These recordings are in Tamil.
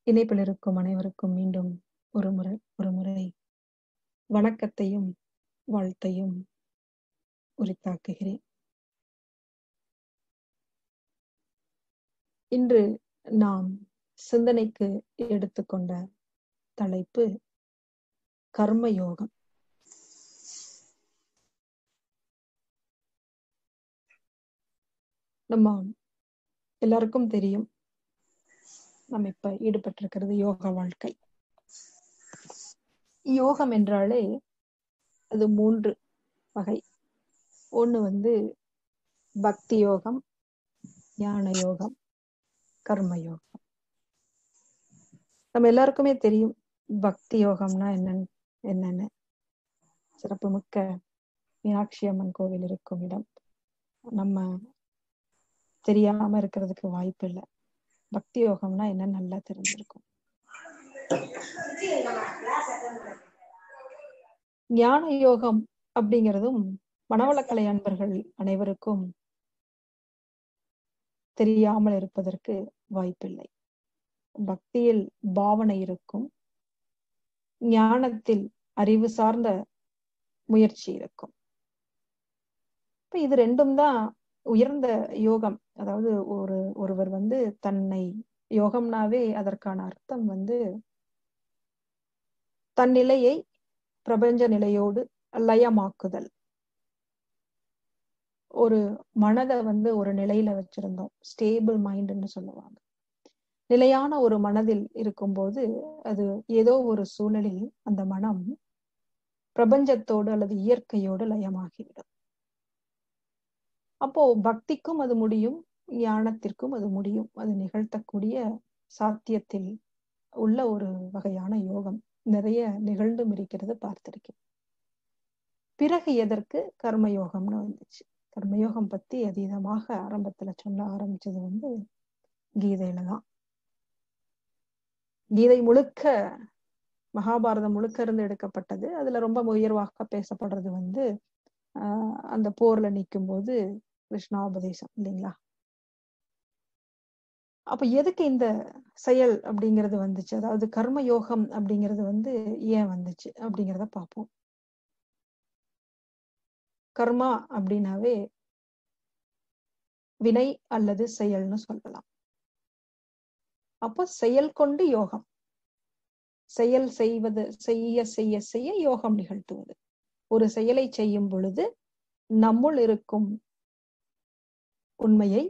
இணைப்பில் இருக்கும் அனைவருக்கும் மீண்டும் ஒரு முறை ஒரு முறை வணக்கத்தையும் வாழ்த்தையும் உரித்தாக்குகிறேன் இன்று நாம் சிந்தனைக்கு எடுத்துக்கொண்ட தலைப்பு கர்மயோகம் நம்ம எல்லாருக்கும் தெரியும் நம்ம இப்ப ஈடுபட்டிருக்கிறது யோக வாழ்க்கை யோகம் என்றாலே அது மூன்று வகை ஒண்ணு வந்து பக்தி யோகம் ஞான யோகம் கர்ம யோகம் நம்ம எல்லாருக்குமே தெரியும் பக்தி யோகம்னா என்னன்னு என்னன்னு சிறப்பு மிக்க மீனாட்சி அம்மன் கோவில் இருக்கும் இடம் நம்ம தெரியாம இருக்கிறதுக்கு வாய்ப்பு இல்லை பக்தி யோகம்னா என்னன்னு நல்லா தெரிஞ்சிருக்கும் ஞான யோகம் அப்படிங்கிறதும் மனவளக்கலை அன்பர்கள் அனைவருக்கும் தெரியாமல் இருப்பதற்கு வாய்ப்பில்லை பக்தியில் பாவனை இருக்கும் ஞானத்தில் அறிவு சார்ந்த முயற்சி இருக்கும் இப்ப இது ரெண்டும் தான் உயர்ந்த யோகம் அதாவது ஒரு ஒருவர் வந்து தன்னை யோகம்னாவே அதற்கான அர்த்தம் வந்து தன் நிலையை பிரபஞ்ச நிலையோடு லயமாக்குதல் ஒரு மனதை வந்து ஒரு நிலையில வச்சிருந்தோம் ஸ்டேபிள் மைண்ட்னு சொல்லுவாங்க நிலையான ஒரு மனதில் இருக்கும்போது அது ஏதோ ஒரு சூழலில் அந்த மனம் பிரபஞ்சத்தோடு அல்லது இயற்கையோடு லயமாகிவிடும் அப்போ பக்திக்கும் அது முடியும் ஞானத்திற்கும் அது முடியும் அது நிகழ்த்தக்கூடிய சாத்தியத்தில் உள்ள ஒரு வகையான யோகம் நிறைய நிகழ்ந்தும் இருக்கிறது பார்த்திருக்கேன் பிறகு எதற்கு கர்மயோகம்னு வந்துச்சு கர்மயோகம் பத்தி அதீதமாக ஆரம்பத்துல சொல்ல ஆரம்பிச்சது வந்து கீதையில தான் கீதை முழுக்க மகாபாரதம் முழுக்க இருந்து எடுக்கப்பட்டது அதுல ரொம்ப உயர்வாக பேசப்படுறது வந்து ஆஹ் அந்த போர்ல நிற்கும் போது கிருஷ்ணாபதேசம் இல்லைங்களா அப்ப எதுக்கு இந்த செயல் அப்படிங்கிறது வந்துச்சு அதாவது கர்ம யோகம் அப்படிங்கிறது வந்து ஏன் வந்துச்சு அப்படிங்கிறத பார்ப்போம் கர்மா அப்படின்னாவே வினை அல்லது செயல்னு சொல்லலாம் அப்போ செயல் கொண்டு யோகம் செயல் செய்வது செய்ய செய்ய செய்ய யோகம் நிகழ்த்துவது ஒரு செயலை செய்யும் பொழுது நம்முள் இருக்கும் உண்மையை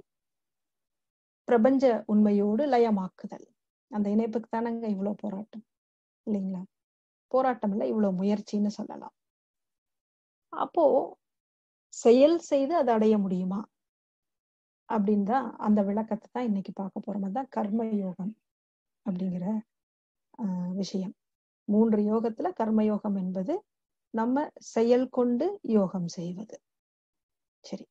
பிரபஞ்ச உண்மையோடு லயமாக்குதல் அந்த இணைப்புக்கு தானங்க இவ்வளவு போராட்டம் இல்லைங்களா போராட்டம் இல்லை இவ்வளவு முயற்சின்னு சொல்லலாம் அப்போ செயல் செய்து அதை அடைய முடியுமா அப்படின்னு தான் அந்த விளக்கத்தை தான் இன்னைக்கு பார்க்க போறோம் அதுதான் கர்ம யோகம் அப்படிங்கிற ஆஹ் விஷயம் மூன்று யோகத்துல கர்ம யோகம் என்பது நம்ம செயல் கொண்டு யோகம் செய்வது சரி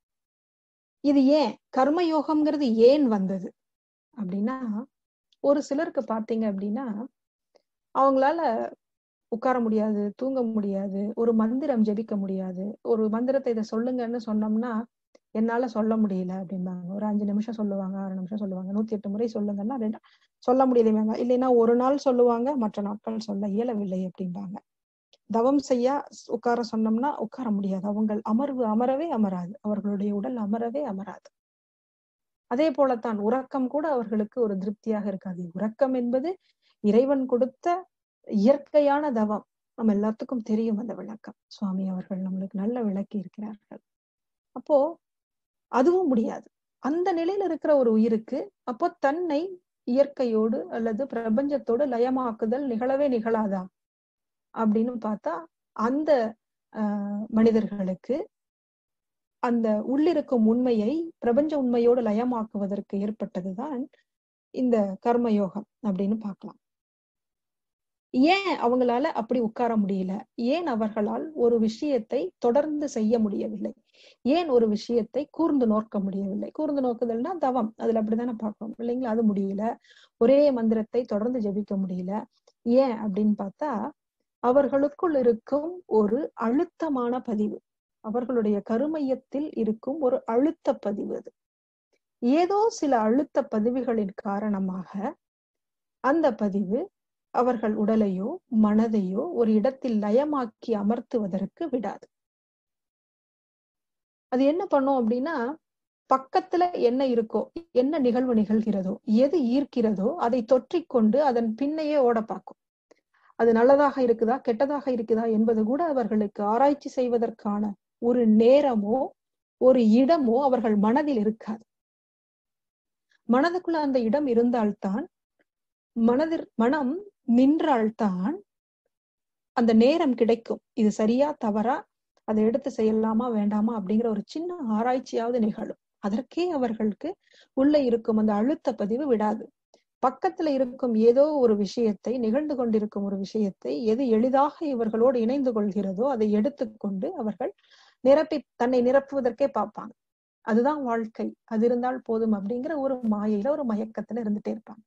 இது ஏன் கர்ம யோகம்ங்கிறது ஏன் வந்தது அப்படின்னா ஒரு சிலருக்கு பாத்தீங்க அப்படின்னா அவங்களால உட்கார முடியாது தூங்க முடியாது ஒரு மந்திரம் ஜெபிக்க முடியாது ஒரு மந்திரத்தை இதை சொல்லுங்கன்னு சொன்னோம்னா என்னால சொல்ல முடியல அப்படிம்பாங்க ஒரு அஞ்சு நிமிஷம் சொல்லுவாங்க ஆறு நிமிஷம் சொல்லுவாங்க நூத்தி எட்டு முறை சொல்லுங்கன்னா ரெண்டு சொல்ல முடியலைங்க இல்லைன்னா ஒரு நாள் சொல்லுவாங்க மற்ற நாட்கள் சொல்ல இயலவில்லை அப்படிம்பாங்க தவம் செய்ய உட்கார சொன்னோம்னா உட்கார முடியாது அவங்க அமர்வு அமரவே அமராது அவர்களுடைய உடல் அமரவே அமராது அதே போலத்தான் உறக்கம் கூட அவர்களுக்கு ஒரு திருப்தியாக இருக்காது உறக்கம் என்பது இறைவன் கொடுத்த இயற்கையான தவம் நம்ம எல்லாத்துக்கும் தெரியும் அந்த விளக்கம் சுவாமி அவர்கள் நம்மளுக்கு நல்ல விளக்கி இருக்கிறார்கள் அப்போ அதுவும் முடியாது அந்த நிலையில இருக்கிற ஒரு உயிருக்கு அப்போ தன்னை இயற்கையோடு அல்லது பிரபஞ்சத்தோடு லயமாக்குதல் நிகழவே நிகழாதா அப்படின்னு பார்த்தா அந்த ஆஹ் மனிதர்களுக்கு அந்த உள்ளிருக்கும் உண்மையை பிரபஞ்ச உண்மையோடு லயமாக்குவதற்கு ஏற்பட்டதுதான் இந்த கர்மயோகம் அப்படின்னு பார்க்கலாம் ஏன் அவங்களால அப்படி உட்கார முடியல ஏன் அவர்களால் ஒரு விஷயத்தை தொடர்ந்து செய்ய முடியவில்லை ஏன் ஒரு விஷயத்தை கூர்ந்து நோக்க முடியவில்லை கூர்ந்து நோக்குதல்னா தவம் அதுல அப்படித்தானே பார்க்கணும் இல்லைங்களா அது முடியல ஒரே மந்திரத்தை தொடர்ந்து ஜபிக்க முடியல ஏன் அப்படின்னு பார்த்தா அவர்களுக்குள் இருக்கும் ஒரு அழுத்தமான பதிவு அவர்களுடைய கருமையத்தில் இருக்கும் ஒரு அழுத்த பதிவு அது ஏதோ சில அழுத்த பதிவுகளின் காரணமாக அந்த பதிவு அவர்கள் உடலையோ மனதையோ ஒரு இடத்தில் லயமாக்கி அமர்த்துவதற்கு விடாது அது என்ன பண்ணும் அப்படின்னா பக்கத்துல என்ன இருக்கோ என்ன நிகழ்வு நிகழ்கிறதோ எது ஈர்க்கிறதோ அதை தொற்றிக்கொண்டு அதன் பின்னையே ஓட பார்க்கும் அது நல்லதாக இருக்குதா கெட்டதாக இருக்குதா என்பது கூட அவர்களுக்கு ஆராய்ச்சி செய்வதற்கான ஒரு நேரமோ ஒரு இடமோ அவர்கள் மனதில் இருக்காது மனதுக்குள்ள அந்த இடம் இருந்தால்தான் மனதில் மனம் நின்றால்தான் அந்த நேரம் கிடைக்கும் இது சரியா தவறா அதை எடுத்து செய்யலாமா வேண்டாமா அப்படிங்கிற ஒரு சின்ன ஆராய்ச்சியாவது நிகழும் அதற்கே அவர்களுக்கு உள்ள இருக்கும் அந்த அழுத்த பதிவு விடாது பக்கத்துல இருக்கும் ஏதோ ஒரு விஷயத்தை நிகழ்ந்து கொண்டிருக்கும் ஒரு விஷயத்தை எது எளிதாக இவர்களோடு இணைந்து கொள்கிறதோ அதை எடுத்துக்கொண்டு அவர்கள் நிரப்பி தன்னை நிரப்புவதற்கே பார்ப்பாங்க அதுதான் வாழ்க்கை அது இருந்தால் போதும் அப்படிங்கிற ஒரு மாயையில ஒரு மயக்கத்துல இருந்துட்டே இருப்பாங்க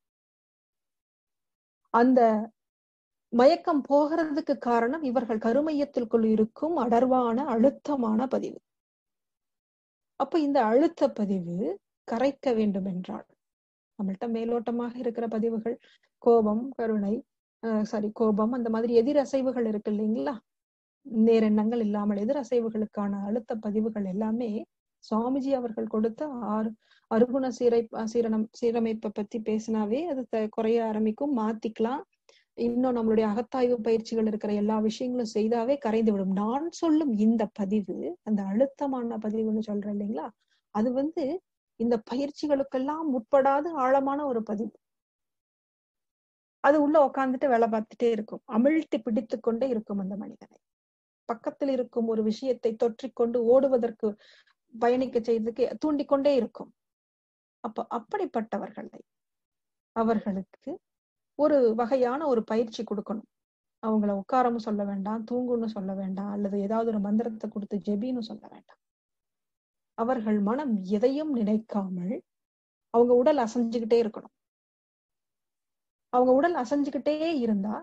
அந்த மயக்கம் போகிறதுக்கு காரணம் இவர்கள் கருமையத்திற்குள் இருக்கும் அடர்வான அழுத்தமான பதிவு அப்ப இந்த அழுத்த பதிவு கரைக்க வேண்டும் என்றால் நம்மள்ட்ட மேலோட்டமாக இருக்கிற பதிவுகள் கோபம் கருணை சாரி கோபம் அந்த மாதிரி எதிர் அசைவுகள் இருக்கு இல்லைங்களா நேரெண்ணங்கள் இல்லாமல் எதிர் அசைவுகளுக்கான அழுத்த பதிவுகள் எல்லாமே சுவாமிஜி அவர்கள் கொடுத்த ஆறு அருகுண சீரை சீரணம் சீரமைப்பை பத்தி பேசினாவே அது குறைய ஆரம்பிக்கும் மாத்திக்கலாம் இன்னும் நம்மளுடைய அகத்தாய்வு பயிற்சிகள் இருக்கிற எல்லா விஷயங்களும் செய்தாவே கரைந்து விடும் நான் சொல்லும் இந்த பதிவு அந்த அழுத்தமான பதிவுன்னு சொல்றேன் இல்லைங்களா அது வந்து இந்த பயிற்சிகளுக்கெல்லாம் உட்படாத ஆழமான ஒரு பதிவு அது உள்ள உட்காந்துட்டு வேலை பார்த்துட்டே இருக்கும் அமிழ்த்தி பிடித்து கொண்டே இருக்கும் அந்த மனிதனை பக்கத்தில் இருக்கும் ஒரு விஷயத்தை தொற்றிக்கொண்டு ஓடுவதற்கு பயணிக்க செய்ததுக்கு தூண்டிக்கொண்டே இருக்கும் அப்ப அப்படிப்பட்டவர்களை அவர்களுக்கு ஒரு வகையான ஒரு பயிற்சி கொடுக்கணும் அவங்கள உட்காரமும் சொல்ல வேண்டாம் தூங்குன்னு சொல்ல வேண்டாம் அல்லது ஏதாவது ஒரு மந்திரத்தை கொடுத்து ஜெபின்னு சொல்ல வேண்டாம் அவர்கள் மனம் எதையும் நினைக்காமல் அவங்க உடல் அசைஞ்சுக்கிட்டே இருக்கணும் அவங்க உடல் அசைஞ்சுக்கிட்டே இருந்தா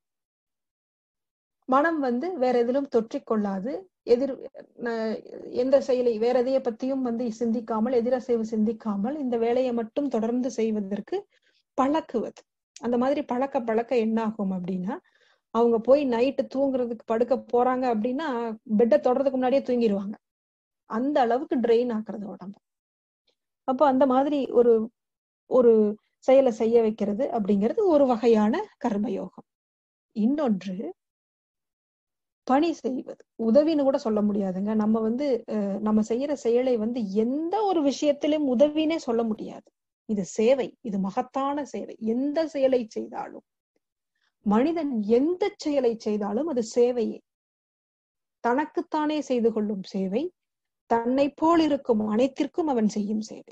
மனம் வந்து வேற எதிலும் தொற்றிக்கொள்ளாது எதிர் எந்த செயலை வேற எதைய பத்தியும் வந்து சிந்திக்காமல் எதிரசைவு சிந்திக்காமல் இந்த வேலையை மட்டும் தொடர்ந்து செய்வதற்கு பழக்குவது அந்த மாதிரி பழக்க பழக்க என்ன ஆகும் அப்படின்னா அவங்க போய் நைட்டு தூங்குறதுக்கு படுக்க போறாங்க அப்படின்னா பெட்டை தொடறதுக்கு முன்னாடியே தூங்கிடுவாங்க அந்த அளவுக்கு ட்ரெயின் ஆக்குறது உடம்பு அப்போ அந்த மாதிரி ஒரு ஒரு செயலை செய்ய வைக்கிறது அப்படிங்கிறது ஒரு வகையான கர்மயோகம் இன்னொன்று பணி செய்வது உதவின்னு கூட சொல்ல முடியாதுங்க நம்ம வந்து நம்ம செய்யற செயலை வந்து எந்த ஒரு விஷயத்திலும் உதவினே சொல்ல முடியாது இது சேவை இது மகத்தான சேவை எந்த செயலை செய்தாலும் மனிதன் எந்த செயலை செய்தாலும் அது சேவையே தனக்குத்தானே செய்து கொள்ளும் சேவை தன்னை போல் இருக்கும் அனைத்திற்கும் அவன் செய்யும் சேவை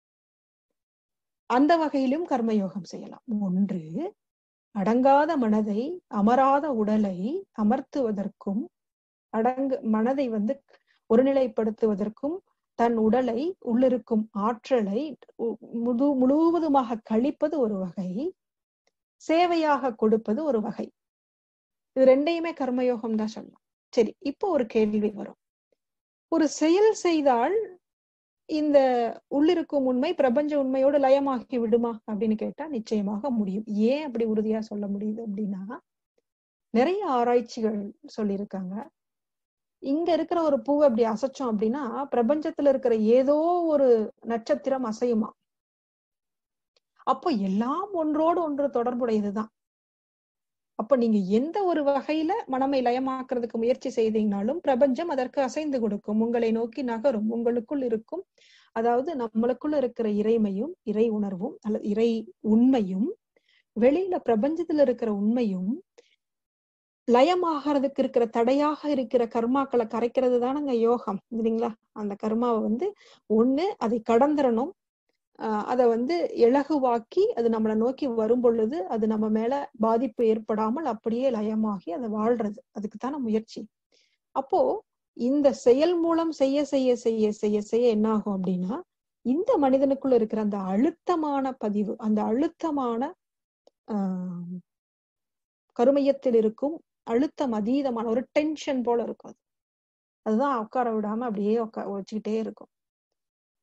அந்த வகையிலும் கர்மயோகம் செய்யலாம் ஒன்று அடங்காத மனதை அமராத உடலை அமர்த்துவதற்கும் அடங்கு மனதை வந்து ஒருநிலைப்படுத்துவதற்கும் தன் உடலை உள்ளிருக்கும் ஆற்றலை முழு முழுவதுமாக கழிப்பது ஒரு வகை சேவையாக கொடுப்பது ஒரு வகை இது ரெண்டையுமே கர்மயோகம் தான் சொல்லலாம் சரி இப்போ ஒரு கேள்வி வரும் ஒரு செயல் செய்தால் இந்த உள்ளிருக்கும் உண்மை பிரபஞ்ச உண்மையோடு லயமாகி விடுமா அப்படின்னு கேட்டா நிச்சயமாக முடியும் ஏன் அப்படி உறுதியா சொல்ல முடியுது அப்படின்னா நிறைய ஆராய்ச்சிகள் சொல்லியிருக்காங்க இங்க இருக்கிற ஒரு பூவை அப்படி அசைச்சோம் அப்படின்னா பிரபஞ்சத்துல இருக்கிற ஏதோ ஒரு நட்சத்திரம் அசையுமா அப்போ எல்லாம் ஒன்றோடு ஒன்று தொடர்புடையதுதான் அப்ப நீங்க எந்த ஒரு வகையில மனமை லயமாக்குறதுக்கு முயற்சி செய்தீங்கனாலும் பிரபஞ்சம் அதற்கு அசைந்து கொடுக்கும் உங்களை நோக்கி நகரும் உங்களுக்குள் இருக்கும் அதாவது நம்மளுக்குள்ள இருக்கிற இறைமையும் இறை உணர்வும் அல்லது இறை உண்மையும் வெளியில பிரபஞ்சத்துல இருக்கிற உண்மையும் லயமாகறதுக்கு இருக்கிற தடையாக இருக்கிற கர்மாக்களை கரைக்கிறது தானங்க யோகம் இல்லைங்களா அந்த கர்மாவை வந்து ஒண்ணு அதை கடந்துடணும் ஆஹ் அதை வந்து இலகுவாக்கி அது நம்மளை நோக்கி வரும் பொழுது அது நம்ம மேல பாதிப்பு ஏற்படாமல் அப்படியே லயமாகி அதை வாழ்றது அதுக்கு தானே முயற்சி அப்போ இந்த செயல் மூலம் செய்ய செய்ய செய்ய செய்ய செய்ய என்ன ஆகும் அப்படின்னா இந்த மனிதனுக்குள்ள இருக்கிற அந்த அழுத்தமான பதிவு அந்த அழுத்தமான ஆஹ் கருமையத்தில் இருக்கும் அழுத்தம் அதீதமான ஒரு டென்ஷன் போல இருக்கும் அது அதுதான் உட்கார விடாம அப்படியே உட்கா வச்சுக்கிட்டே இருக்கும்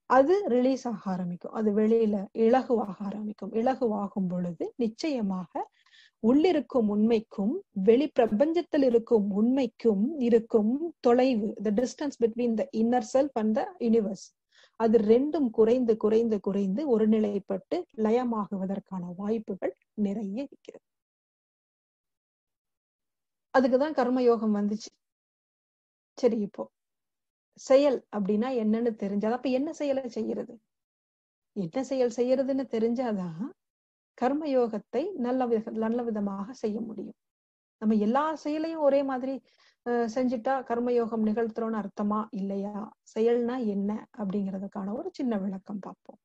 அது ரிலீஸ் ஆக ஆரம்பிக்கும் அது வெளியில இலகுவாக ஆரம்பிக்கும் இலகுவாகும் பொழுது நிச்சயமாக உள்ளிருக்கும் உண்மைக்கும் வெளி பிரபஞ்சத்தில் இருக்கும் உண்மைக்கும் இருக்கும் தொலைவு the distance between the inner self and the universe அது ரெண்டும் குறைந்து குறைந்து குறைந்து ஒரு நிலைப்பட்டு லயமாகுவதற்கான வாய்ப்புகள் நிறைய இருக்கிறது அதுக்குதான் கர்மயோகம் வந்துச்சு சரி இப்போ செயல் அப்படின்னா என்னன்னு தெரிஞ்சாதான் அப்ப என்ன செயலை செய்யறது என்ன செயல் செய்யறதுன்னு தெரிஞ்சாதான் கர்மயோகத்தை நல்ல வித நல்ல விதமாக செய்ய முடியும் நம்ம எல்லா செயலையும் ஒரே மாதிரி செஞ்சுட்டா கர்மயோகம் நிகழ்த்துறோம்னு அர்த்தமா இல்லையா செயல்னா என்ன அப்படிங்கிறதுக்கான ஒரு சின்ன விளக்கம் பார்ப்போம்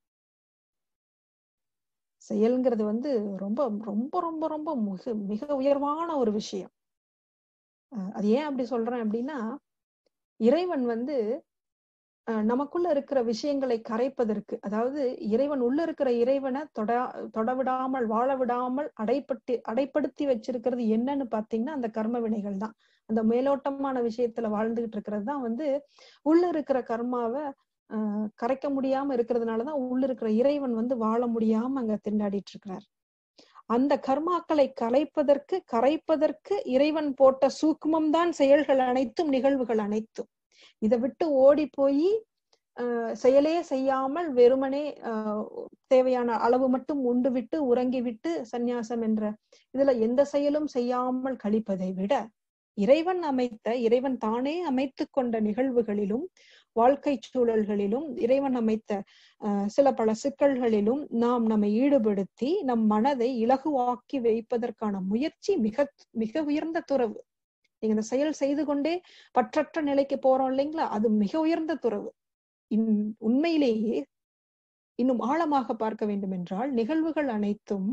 செயல்ங்கிறது வந்து ரொம்ப ரொம்ப ரொம்ப ரொம்ப மிக மிக உயர்வான ஒரு விஷயம் அது ஏன் அப்படி சொல்றேன் அப்படின்னா இறைவன் வந்து நமக்குள்ள இருக்கிற விஷயங்களை கரைப்பதற்கு அதாவது இறைவன் உள்ள இருக்கிற இறைவனை தொட தொடவிடாமல் வாழ விடாமல் அடைப்பட்டு அடைப்படுத்தி வச்சிருக்கிறது என்னன்னு பாத்தீங்கன்னா அந்த கர்ம வினைகள் தான் அந்த மேலோட்டமான விஷயத்துல வாழ்ந்துகிட்டு இருக்கிறது தான் வந்து உள்ள இருக்கிற கர்மாவை ஆஹ் கரைக்க முடியாம இருக்கிறதுனாலதான் உள்ள இருக்கிற இறைவன் வந்து வாழ முடியாம அங்க திண்டாடிட்டு இருக்கிறார் அந்த கர்மாக்களை கலைப்பதற்கு கரைப்பதற்கு இறைவன் போட்ட சூக்குமம் தான் செயல்கள் அனைத்தும் நிகழ்வுகள் அனைத்தும் இதை விட்டு ஓடி போய் ஆஹ் செயலே செய்யாமல் வெறுமனே ஆஹ் தேவையான அளவு மட்டும் உண்டு விட்டு உறங்கி விட்டு சந்நியாசம் என்ற இதுல எந்த செயலும் செய்யாமல் கழிப்பதை விட இறைவன் அமைத்த இறைவன் தானே அமைத்து கொண்ட நிகழ்வுகளிலும் வாழ்க்கை சூழல்களிலும் இறைவன் அமைத்த அஹ் சில பல சிக்கல்களிலும் நாம் நம்மை ஈடுபடுத்தி நம் மனதை இலகுவாக்கி வைப்பதற்கான முயற்சி மிக மிக உயர்ந்த துறவு நீங்க இந்த செயல் செய்து கொண்டே பற்றற்ற நிலைக்கு போறோம் இல்லைங்களா அது மிக உயர்ந்த துறவு உண்மையிலேயே இன்னும் ஆழமாக பார்க்க வேண்டும் என்றால் நிகழ்வுகள் அனைத்தும்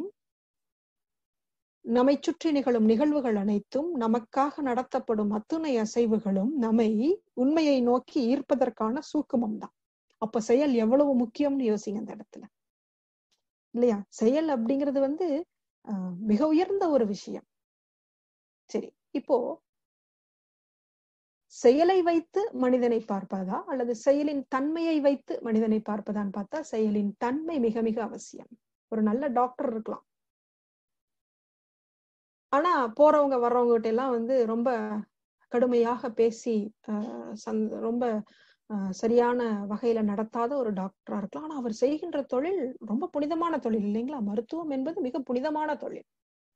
நம்மை சுற்றி நிகழும் நிகழ்வுகள் அனைத்தும் நமக்காக நடத்தப்படும் அத்துணை அசைவுகளும் நம்மை உண்மையை நோக்கி ஈர்ப்பதற்கான சூக்குமம் தான் அப்ப செயல் எவ்வளவு முக்கியம்னு யோசிங்க அந்த இடத்துல இல்லையா செயல் அப்படிங்கிறது வந்து ஆஹ் மிக உயர்ந்த ஒரு விஷயம் சரி இப்போ செயலை வைத்து மனிதனை பார்ப்பதா அல்லது செயலின் தன்மையை வைத்து மனிதனை பார்ப்பதான்னு பார்த்தா செயலின் தன்மை மிக மிக அவசியம் ஒரு நல்ல டாக்டர் இருக்கலாம் ஆனா போறவங்க வர்றவங்க கிட்ட எல்லாம் வந்து ரொம்ப கடுமையாக பேசி ஆஹ் சந்த ரொம்ப ஆஹ் சரியான வகையில நடத்தாத ஒரு டாக்டரா இருக்கலாம் ஆனா அவர் செய்கின்ற தொழில் ரொம்ப புனிதமான தொழில் இல்லைங்களா மருத்துவம் என்பது மிக புனிதமான தொழில்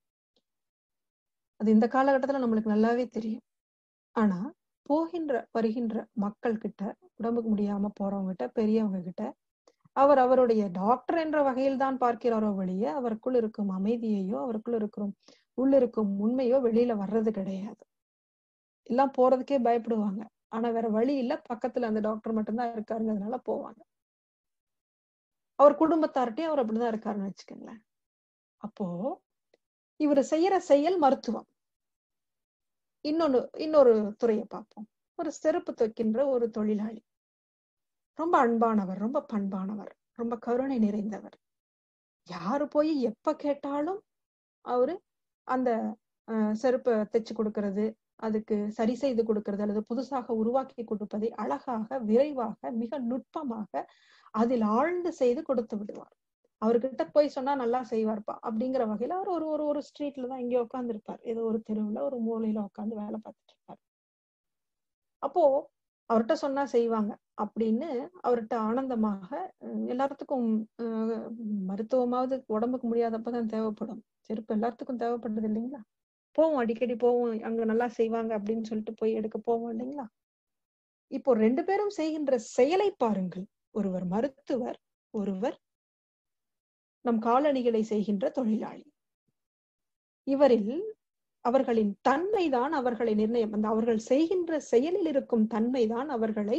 அது இந்த காலகட்டத்துல நம்மளுக்கு நல்லாவே தெரியும் ஆனா போகின்ற வருகின்ற மக்கள் கிட்ட உடம்புக்கு முடியாம போறவங்க கிட்ட பெரியவங்க கிட்ட அவர் அவருடைய டாக்டர் என்ற வகையில் தான் பார்க்கிறாரோ வழிய அவருக்குள் இருக்கும் அமைதியையோ அவருக்குள் இருக்கும் உள்ள இருக்கும் உண்மையோ வெளியில வர்றது கிடையாது எல்லாம் போறதுக்கே பயப்படுவாங்க ஆனா வேற வழி இல்ல பக்கத்துல அந்த டாக்டர் மட்டும்தான் இருக்காருங்கிறதுனால போவாங்க அவர் குடும்பத்தார்ட்டையும் அவர் அப்படிதான் இருக்காருன்னு வச்சுக்கோங்களேன் அப்போ இவர் செய்யற செயல் மருத்துவம் இன்னொன்னு இன்னொரு துறையை பார்ப்போம் ஒரு செருப்பு தைக்கின்ற ஒரு தொழிலாளி ரொம்ப அன்பானவர் ரொம்ப பண்பானவர் ரொம்ப கருணை நிறைந்தவர் யாரு போய் எப்ப கேட்டாலும் அவரு அந்த செருப்பை தைச்சு கொடுக்கறது அதுக்கு சரி செய்து கொடுக்கறது அல்லது புதுசாக உருவாக்கி கொடுப்பதை அழகாக விரைவாக மிக நுட்பமாக அதில் ஆழ்ந்து செய்து கொடுத்து விடுவார் அவர்கிட்ட போய் சொன்னா நல்லா செய்வார்ப்பா அப்படிங்கிற வகையில அவர் ஒரு ஒரு ஒரு ஸ்ட்ரீட்ல தான் இங்கே உட்கார்ந்து இருப்பார் ஏதோ ஒரு தெருவுல ஒரு மூலையில உட்காந்து வேலை பார்த்துட்டு இருப்பார் அப்போ அவர்கிட்ட சொன்னா செய்வாங்க அப்படின்னு அவர்கிட்ட ஆனந்தமாக எல்லாத்துக்கும் மருத்துவமாவது உடம்புக்கு முடியாதப்பதான் தேவைப்படும் செருப்பு எல்லாத்துக்கும் தேவைப்படுறது இல்லைங்களா போவோம் அடிக்கடி போவோம் அங்க நல்லா செய்வாங்க அப்படின்னு சொல்லிட்டு போய் எடுக்க போவோம் இல்லைங்களா இப்போ ரெண்டு பேரும் செய்கின்ற செயலை பாருங்கள் ஒருவர் மருத்துவர் ஒருவர் நம் காலணிகளை செய்கின்ற தொழிலாளி இவரில் அவர்களின் தன்மைதான் அவர்களை நிர்ணயம் அந்த அவர்கள் செய்கின்ற செயலில் இருக்கும் தன்மைதான் அவர்களை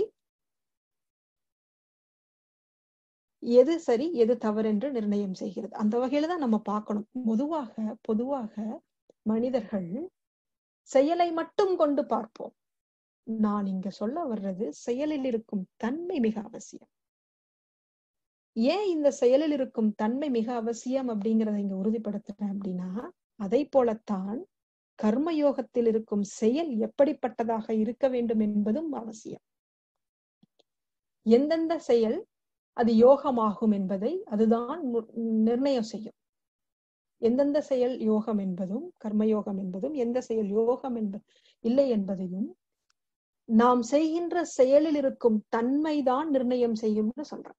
எது சரி எது தவறு என்று நிர்ணயம் செய்கிறது அந்த வகையில தான் நம்ம பார்க்கணும் பொதுவாக பொதுவாக மனிதர்கள் செயலை மட்டும் கொண்டு பார்ப்போம் நான் இங்க சொல்ல வர்றது செயலில் இருக்கும் தன்மை மிக அவசியம் ஏன் இந்த செயலில் இருக்கும் தன்மை மிக அவசியம் அப்படிங்கிறத இங்க உறுதிப்படுத்துறேன் அப்படின்னா அதை போலத்தான் கர்மயோகத்தில் இருக்கும் செயல் எப்படிப்பட்டதாக இருக்க வேண்டும் என்பதும் அவசியம் எந்தெந்த செயல் அது யோகமாகும் என்பதை அதுதான் நிர்ணயம் செய்யும் எந்தெந்த செயல் யோகம் என்பதும் கர்மயோகம் என்பதும் எந்த செயல் யோகம் என்பது இல்லை என்பதையும் நாம் செய்கின்ற செயலில் இருக்கும் தன்மைதான் நிர்ணயம் செய்யும்னு சொல்றேன்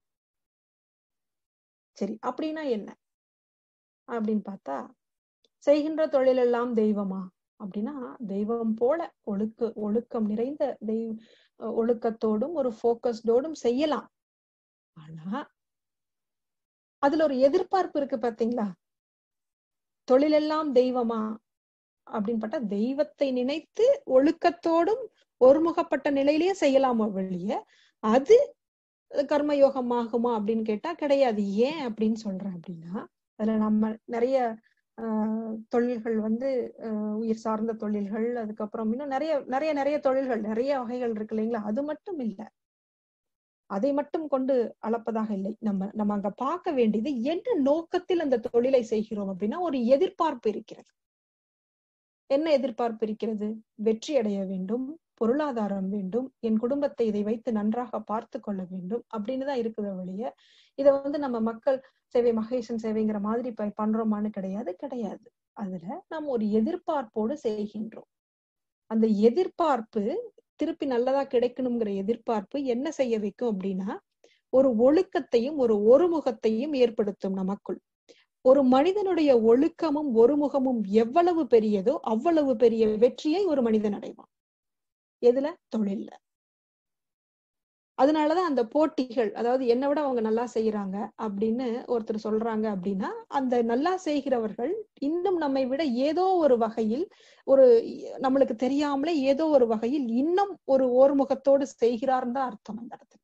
சரி அப்படின்னா என்ன அப்படின்னு பார்த்தா செய்கின்ற தொழில் எல்லாம் தெய்வமா அப்படின்னா தெய்வம் போல ஒழுக்க ஒழுக்கம் நிறைந்த தெய்வ ஒழுக்கத்தோடும் ஒரு போக்கஸ்டோடும் செய்யலாம் ஆனா அதுல ஒரு எதிர்பார்ப்பு இருக்கு பாத்தீங்களா தொழிலெல்லாம் தெய்வமா அப்படின்னு பார்த்தா தெய்வத்தை நினைத்து ஒழுக்கத்தோடும் ஒருமுகப்பட்ட நிலையிலேயே செய்யலாமா வெளிய அது கர்மயோகமாகுமா அப்படின்னு கேட்டா கிடையாது ஏன் அப்படின்னு சொல்றேன் அப்படின்னா அதுல நம்ம நிறைய ஆஹ் தொழில்கள் வந்து உயிர் சார்ந்த தொழில்கள் அதுக்கப்புறம் இன்னும் நிறைய நிறைய நிறைய தொழில்கள் நிறைய வகைகள் இருக்கு இல்லைங்களா அது மட்டும் இல்ல அதை மட்டும் கொண்டு அளப்பதாக இல்லை நம்ம நம்ம அங்க பார்க்க வேண்டியது என்ன நோக்கத்தில் அந்த தொழிலை செய்கிறோம் அப்படின்னா ஒரு எதிர்பார்ப்பு இருக்கிறது என்ன எதிர்பார்ப்பு இருக்கிறது வெற்றி அடைய வேண்டும் பொருளாதாரம் வேண்டும் என் குடும்பத்தை இதை வைத்து நன்றாக பார்த்து கொள்ள வேண்டும் அப்படின்னு தான் இருக்குது வழிய இதை வந்து நம்ம மக்கள் சேவை மகேசன் சேவைங்கிற மாதிரி பண்றோமான்னு கிடையாது கிடையாது அதுல நம்ம ஒரு எதிர்பார்ப்போடு செய்கின்றோம் அந்த எதிர்பார்ப்பு திருப்பி நல்லதா கிடைக்கணுங்கிற எதிர்பார்ப்பு என்ன செய்ய வைக்கும் அப்படின்னா ஒரு ஒழுக்கத்தையும் ஒரு ஒருமுகத்தையும் ஏற்படுத்தும் நமக்குள் ஒரு மனிதனுடைய ஒழுக்கமும் ஒருமுகமும் எவ்வளவு பெரியதோ அவ்வளவு பெரிய வெற்றியை ஒரு மனிதன் அடைவான் எதுல தொழில்ல அதனாலதான் அந்த போட்டிகள் அதாவது என்னை விட அவங்க நல்லா செய்யறாங்க அப்படின்னு ஒருத்தர் சொல்றாங்க அப்படின்னா அந்த நல்லா செய்கிறவர்கள் இன்னும் நம்மை விட ஏதோ ஒரு வகையில் ஒரு நம்மளுக்கு தெரியாமலே ஏதோ ஒரு வகையில் இன்னும் ஒரு ஓர்முகத்தோடு செய்கிறார்னு தான் அர்த்தம் அந்த இடத்துல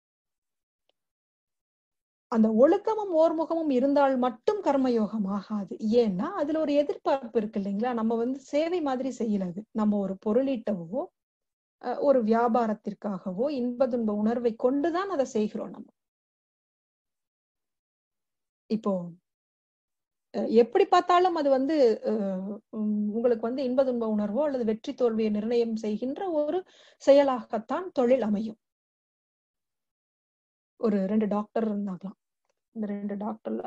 அந்த ஒழுக்கமும் ஓர்முகமும் இருந்தால் மட்டும் கர்மயோகம் ஆகாது ஏன்னா அதுல ஒரு எதிர்பார்ப்பு இருக்கு இல்லைங்களா நம்ம வந்து சேவை மாதிரி செய்யலது நம்ம ஒரு பொருளீட்டவோ ஒரு வியாபாரத்திற்காகவோ இன்ப துன்ப உணர்வை கொண்டுதான் அதை செய்கிறோம் நம்ம இப்போ எப்படி பார்த்தாலும் அது வந்து உங்களுக்கு வந்து இன்ப துன்ப உணர்வோ அல்லது வெற்றி தோல்வியை நிர்ணயம் செய்கின்ற ஒரு செயலாகத்தான் தொழில் அமையும் ஒரு ரெண்டு டாக்டர் இருந்தாங்களாம் இந்த ரெண்டு டாக்டர்ல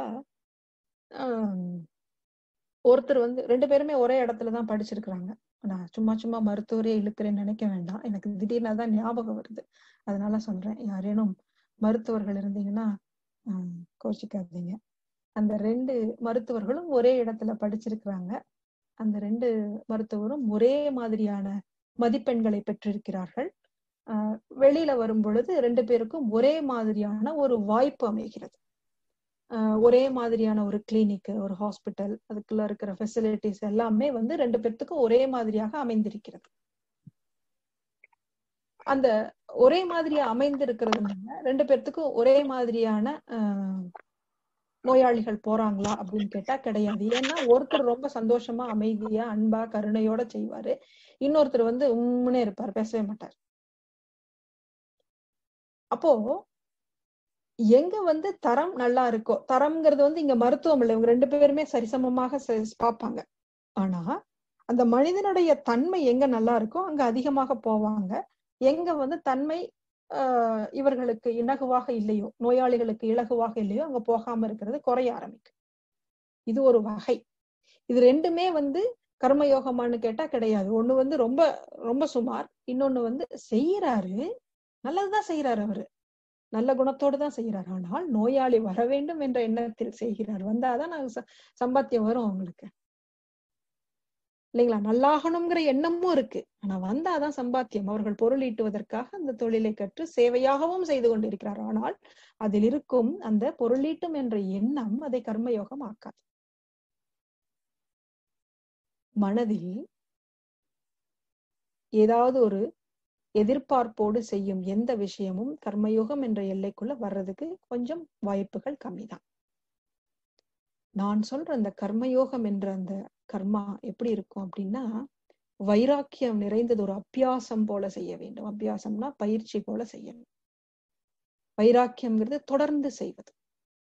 ஒருத்தர் வந்து ரெண்டு பேருமே ஒரே இடத்துலதான் படிச்சிருக்கிறாங்க நான் சும்மா சும்மா மருத்துவரே இழுக்கிறேன்னு நினைக்க வேண்டாம் எனக்கு திடீர்னு தான் ஞாபகம் வருது அதனால சொல்றேன் யாரேனும் மருத்துவர்கள் இருந்தீங்கன்னா கோச்சிக்காதீங்க அந்த ரெண்டு மருத்துவர்களும் ஒரே இடத்துல படிச்சிருக்கிறாங்க அந்த ரெண்டு மருத்துவரும் ஒரே மாதிரியான மதிப்பெண்களை பெற்றிருக்கிறார்கள் ஆஹ் வெளியில வரும் பொழுது ரெண்டு பேருக்கும் ஒரே மாதிரியான ஒரு வாய்ப்பு அமைகிறது ஒரே மாதிரியான ஒரு கிளினிக் ஒரு ஹாஸ்பிட்டல் அதுக்குள்ள இருக்கிற ஃபெசிலிட்டிஸ் எல்லாமே வந்து ரெண்டு பேர்த்துக்கும் ஒரே மாதிரியாக அமைந்திருக்கிறது அந்த ஒரே மாதிரியா அமைந்திருக்கிறதுனால ரெண்டு பேர்த்துக்கும் ஒரே மாதிரியான நோயாளிகள் போறாங்களா அப்படின்னு கேட்டா கிடையாது ஏன்னா ஒருத்தர் ரொம்ப சந்தோஷமா அமைதியா அன்பா கருணையோட செய்வாரு இன்னொருத்தர் வந்து உம்முனே இருப்பார் பேசவே மாட்டார் அப்போ எங்க வந்து தரம் நல்லா இருக்கோ தரம்ங்கிறது வந்து இங்க மருத்துவம் இல்லை இவங்க ரெண்டு பேருமே சரிசமமாக பார்ப்பாங்க ஆனா அந்த மனிதனுடைய தன்மை எங்க நல்லா இருக்கோ அங்க அதிகமாக போவாங்க எங்க வந்து தன்மை ஆஹ் இவர்களுக்கு இலகுவாக இல்லையோ நோயாளிகளுக்கு இலகுவாக இல்லையோ அங்க போகாம இருக்கிறது குறைய ஆரம்பிக்கும் இது ஒரு வகை இது ரெண்டுமே வந்து கர்மயோகமானு கேட்டா கிடையாது ஒண்ணு வந்து ரொம்ப ரொம்ப சுமார் இன்னொன்னு வந்து செய்யறாரு நல்லதுதான் செய்யறாரு அவரு நல்ல குணத்தோடு தான் செய்யறாரு ஆனால் நோயாளி வர வேண்டும் என்ற எண்ணத்தில் செய்கிறார் வந்தாதான் நாங்க சம்பாத்தியம் வரும் அவங்களுக்கு இல்லைங்களா நல்லாகணுங்கிற எண்ணமும் இருக்கு ஆனா வந்தாதான் சம்பாத்தியம் அவர்கள் பொருள் ஈட்டுவதற்காக அந்த தொழிலை கற்று சேவையாகவும் செய்து கொண்டிருக்கிறார் ஆனால் அதில் இருக்கும் அந்த பொருளீட்டும் என்ற எண்ணம் அதை கர்மயோகம் ஆக்காது மனதில் ஏதாவது ஒரு எதிர்பார்ப்போடு செய்யும் எந்த விஷயமும் கர்மயோகம் என்ற எல்லைக்குள்ள வர்றதுக்கு கொஞ்சம் வாய்ப்புகள் கம்மிதான் நான் சொல்ற அந்த கர்மயோகம் என்ற அந்த கர்மா எப்படி இருக்கும் அப்படின்னா வைராக்கியம் நிறைந்தது ஒரு அபியாசம் போல செய்ய வேண்டும் அபியாசம்னா பயிற்சி போல செய்யணும் வைராக்கியம்ங்கிறது தொடர்ந்து செய்வது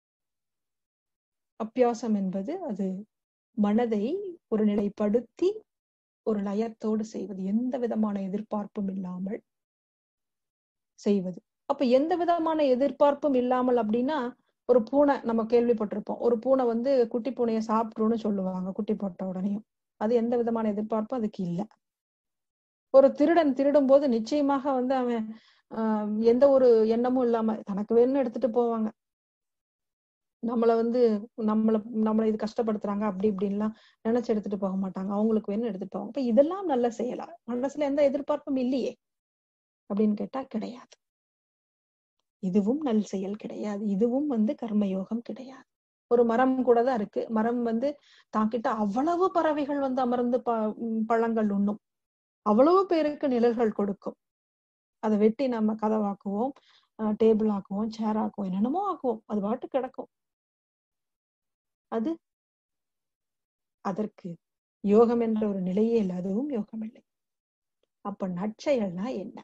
அபியாசம் என்பது அது மனதை ஒரு நிலைப்படுத்தி ஒரு லயத்தோடு செய்வது எந்த விதமான எதிர்பார்ப்பும் இல்லாமல் செய்வது அப்ப எந்த விதமான எதிர்பார்ப்பும் இல்லாமல் அப்படின்னா ஒரு பூனை நம்ம கேள்விப்பட்டிருப்போம் ஒரு பூனை வந்து குட்டி பூனையை சாப்பிட்டுருன்னு சொல்லுவாங்க குட்டி போட்ட உடனேயும் அது எந்த விதமான எதிர்பார்ப்பும் அதுக்கு இல்ல ஒரு திருடன் திருடும் போது நிச்சயமாக வந்து அவன் ஆஹ் எந்த ஒரு எண்ணமும் இல்லாம தனக்கு வேணும்னு எடுத்துட்டு போவாங்க நம்மள வந்து நம்மள நம்மள இது கஷ்டப்படுத்துறாங்க அப்படி இப்படின்லாம் நினைச்சு எடுத்துட்டு போக மாட்டாங்க அவங்களுக்கு வேணும் எடுத்துட்டு போவாங்க இப்ப இதெல்லாம் நல்ல செயலா மனசுல எந்த எதிர்பார்ப்பும் இல்லையே அப்படின்னு கேட்டா கிடையாது இதுவும் நல் செயல் கிடையாது இதுவும் வந்து கர்மயோகம் கிடையாது ஒரு மரம் கூட தான் இருக்கு மரம் வந்து தாக்கிட்ட அவ்வளவு பறவைகள் வந்து அமர்ந்து ப உம் பழங்கள் உண்ணும் அவ்வளவு பேருக்கு நிழல்கள் கொடுக்கும் அதை வெட்டி நம்ம கதவாக்குவோம் டேபிள் ஆக்குவோம் சேர் ஆக்குவோம் என்னென்னமோ ஆக்குவோம் அது பாட்டு கிடக்கும் அது அதற்கு யோகம் என்ற ஒரு நிலையே இல்லை அதுவும் யோகம் இல்லை அப்ப நற்செயல்னா என்ன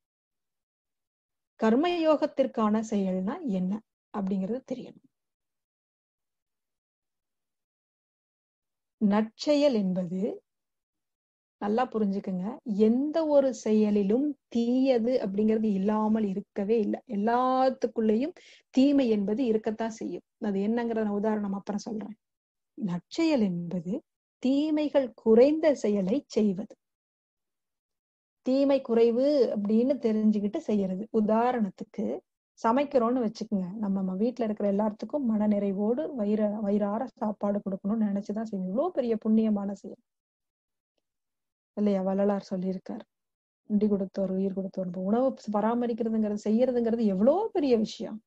கர்ம யோகத்திற்கான செயல்னா என்ன அப்படிங்கிறது தெரியணும் நற்செயல் என்பது நல்லா புரிஞ்சுக்குங்க எந்த ஒரு செயலிலும் தீயது அப்படிங்கிறது இல்லாமல் இருக்கவே இல்லை எல்லாத்துக்குள்ளேயும் தீமை என்பது இருக்கத்தான் செய்யும் அது என்னங்கிறத நான் உதாரணம் அப்புறம் சொல்றேன் நற்செயல் என்பது தீமைகள் குறைந்த செயலை செய்வது தீமை குறைவு அப்படின்னு தெரிஞ்சுக்கிட்டு செய்யறது உதாரணத்துக்கு சமைக்கிறோம்னு வச்சுக்கோங்க நம்ம நம்ம வீட்டுல இருக்கிற எல்லாத்துக்கும் மன நிறைவோடு வயிற வயிறார சாப்பாடு கொடுக்கணும்னு நினைச்சுதான் செய்யணும் இவ்வளவு பெரிய புண்ணியமான செயல் இல்லையா வள்ளலார் சொல்லியிருக்கார் உண்டி கொடுத்தோர் உயிர் கொடுத்தோர் உணவு பராமரிக்கிறதுங்கிறது செய்யறதுங்கிறது எவ்வளவு பெரிய விஷயம்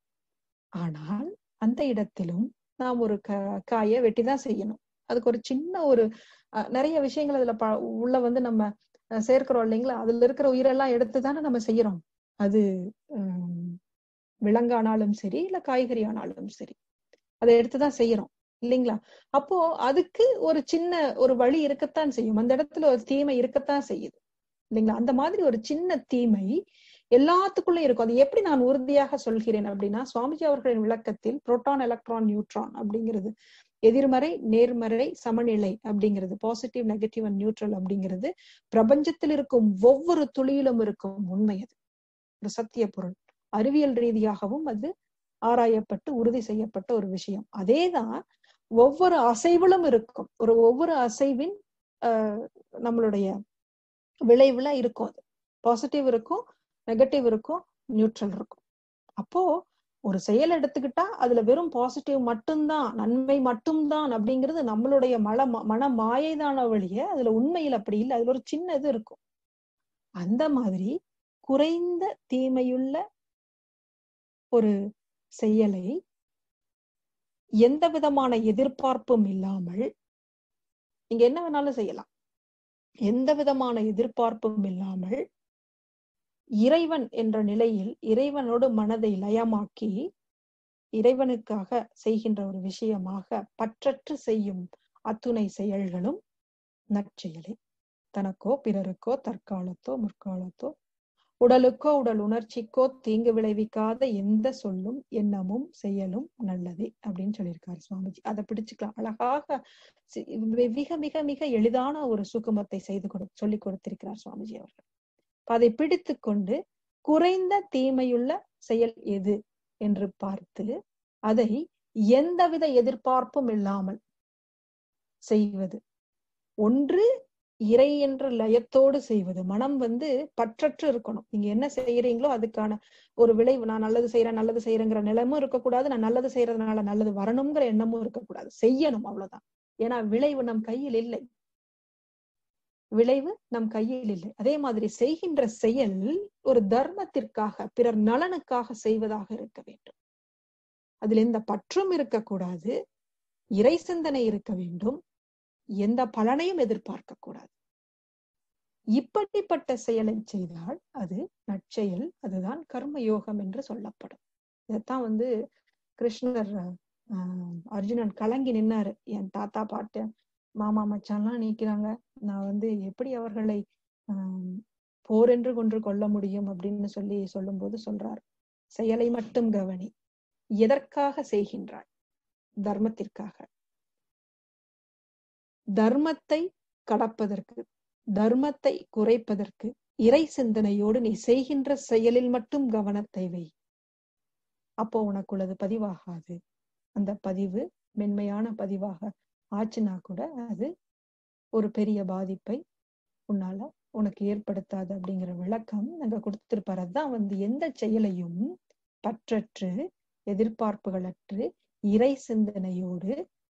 ஆனால் அந்த இடத்திலும் நாம் ஒரு க காயை வெட்டிதான் செய்யணும் அதுக்கு ஒரு சின்ன ஒரு நிறைய விஷயங்கள் அதுல ப உள்ள வந்து நம்ம சேர்க்கிறோம் இல்லைங்களா அதுல இருக்கிற உயிரெல்லாம் எடுத்துதானே நம்ம செய்யறோம் அது உம் விலங்கானாலும் சரி இல்ல காய்கறி ஆனாலும் சரி அதை எடுத்துதான் செய்யறோம் இல்லைங்களா அப்போ அதுக்கு ஒரு சின்ன ஒரு வழி இருக்கத்தான் செய்யும் அந்த இடத்துல ஒரு தீமை இருக்கத்தான் செய்யுது இல்லைங்களா அந்த மாதிரி ஒரு சின்ன தீமை எல்லாத்துக்குள்ளயும் இருக்கும் அது எப்படி நான் உறுதியாக சொல்கிறேன் அப்படின்னா சுவாமிஜி அவர்களின் விளக்கத்தில் புரோட்டான் எலக்ட்ரான் நியூட்ரான் அப்படிங்கிறது எதிர்மறை நேர்மறை சமநிலை அப்படிங்கிறது பாசிட்டிவ் நெகட்டிவ் அண்ட் நியூட்ரல் அப்படிங்கிறது பிரபஞ்சத்தில் இருக்கும் ஒவ்வொரு துளியிலும் இருக்கும் உண்மை அது ஒரு சத்திய பொருள் அறிவியல் ரீதியாகவும் அது ஆராயப்பட்டு உறுதி செய்யப்பட்ட ஒரு விஷயம் அதேதான் ஒவ்வொரு அசைவிலும் இருக்கும் ஒரு ஒவ்வொரு அசைவின் ஆஹ் நம்மளுடைய விளைவுல இருக்கும் அது பாசிட்டிவ் இருக்கும் நெகட்டிவ் இருக்கும் நியூட்ரல் இருக்கும் அப்போ ஒரு செயல் எடுத்துக்கிட்டா அதுல வெறும் பாசிட்டிவ் மட்டும்தான் நன்மை மட்டும்தான் அப்படிங்கிறது நம்மளுடைய மல மன மாயைதான வழிய அதுல உண்மையில் அப்படி இல்லை அதுல ஒரு சின்ன இது இருக்கும் அந்த மாதிரி குறைந்த தீமையுள்ள ஒரு செயலை எந்த விதமான எதிர்பார்ப்பும் இல்லாமல் நீங்க என்ன வேணாலும் செய்யலாம் எந்த விதமான எதிர்பார்ப்பும் இல்லாமல் இறைவன் என்ற நிலையில் இறைவனோடு மனதை லயமாக்கி இறைவனுக்காக செய்கின்ற ஒரு விஷயமாக பற்றற்று செய்யும் அத்துணை செயல்களும் நற்செயலே தனக்கோ பிறருக்கோ தற்காலத்தோ முற்காலத்தோ உடலுக்கோ உடல் உணர்ச்சிக்கோ தீங்கு விளைவிக்காத எந்த சொல்லும் எண்ணமும் செயலும் நல்லதே அப்படின்னு சொல்லியிருக்காரு சுவாமிஜி அதை பிடிச்சுக்கலாம் அழகாக மிக மிக மிக எளிதான ஒரு சுகுமத்தை செய்து கொடு சொல்லி கொடுத்திருக்கிறார் சுவாமிஜி அவர்கள் அதை பிடித்து கொண்டு குறைந்த தீமையுள்ள செயல் எது என்று பார்த்து அதை எந்தவித எதிர்பார்ப்பும் இல்லாமல் செய்வது ஒன்று இறை என்ற லயத்தோடு செய்வது மனம் வந்து பற்றற்று இருக்கணும் நீங்க என்ன செய்யறீங்களோ அதுக்கான ஒரு விளைவு நான் நல்லது செய்யறேன் நல்லது செய்யறேங்கிற நிலமும் இருக்கக்கூடாது நான் நல்லது செய்யறதுனால நல்லது வரணுங்கிற எண்ணமும் இருக்கக்கூடாது செய்யணும் அவ்வளவுதான் ஏன்னா விளைவு நம் கையில் இல்லை விளைவு நம் கையில் இல்லை அதே மாதிரி செய்கின்ற செயல் ஒரு தர்மத்திற்காக பிறர் நலனுக்காக செய்வதாக இருக்க வேண்டும் அதில் எந்த பற்றும் இருக்கக்கூடாது இறை சிந்தனை இருக்க வேண்டும் எந்த பலனையும் எதிர்பார்க்க கூடாது இப்படிப்பட்ட செயலை செய்தால் அது நற்செயல் அதுதான் கர்ம யோகம் என்று சொல்லப்படும் இதைத்தான் வந்து கிருஷ்ணர் ஆஹ் அர்ஜுனன் கலங்கி நின்னாரு என் தாத்தா பாட்டு மாமா மச்சான்லாம் நீக்கிறாங்க நான் வந்து எப்படி அவர்களை ஆஹ் போர் என்று கொன்று கொள்ள முடியும் அப்படின்னு சொல்லி சொல்லும்போது சொல்றார் செயலை மட்டும் கவனி எதற்காக செய்கின்றாய் தர்மத்திற்காக தர்மத்தை கடப்பதற்கு தர்மத்தை குறைப்பதற்கு இறை சிந்தனையோடு நீ செய்கின்ற செயலில் மட்டும் கவனத்தை வை அப்போ உனக்குள்ளது பதிவாகாது அந்த பதிவு மென்மையான பதிவாக ஆச்சுன்னா கூட அது ஒரு பெரிய பாதிப்பை உன்னால உனக்கு ஏற்படுத்தாது அப்படிங்கிற விளக்கம் அங்க கொடுத்திருப்பாரு அதான் வந்து எந்த செயலையும் பற்றற்று எதிர்பார்ப்புகளற்று இறை சிந்தனையோடு